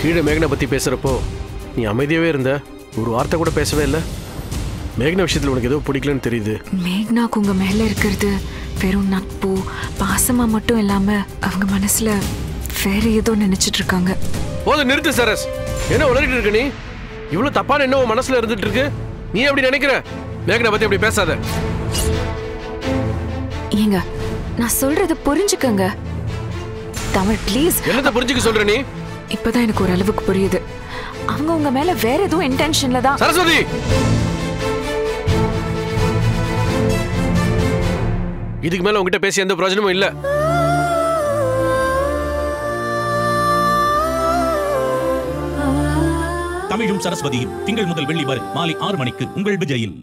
கீழே மேகனை பற்றி பேசுகிறப்போ நீ அமைதியாகவே இருந்த ஒரு வார்த்தை கூட பேசவே இல்லை மேகனா விஷயத்தில் உனக்கு ஏதோ பிடிக்கலன்னு தெரியுது மேக்னாக்கு உங்க மேல இருக்கிறது வெறும் நட்பு பாசமா மட்டும் இல்லாம அவங்க மனசுல வேற ஏதோ நினைச்சிட்டு இருக்காங்க போதும் நிறுத்து சரஸ் என்ன உளறிட்டு இருக்க நீ இவ்வளோ தப்பான என்ன உன் மனசில் இருந்துட்டு இருக்கு நீ எப்படி நினைக்கிற மேகனை பற்றி அப்படி பேசாத ஏங்க நான் சொல்றது புரிஞ்சுக்கங்க தமிழ் ப்ளீஸ் என்னத்தை புரிஞ்சுக்க சொல்ற நீ இப்பதான் எனக்கு ஒரு அளவுக்கு புரியுது அவங்க உங்க மேல வேற ஏதோ இன்டென்ஷன்ல தான் சரஸ்வதி இதுக்கு மேல உங்ககிட்ட பேசி எந்த பிரயோஜனமும் இல்ல தமிழும் சரஸ்வதியும் திங்கள் முதல் வெள்ளி வரை மாலை ஆறு மணிக்கு உங்கள் விஜயில்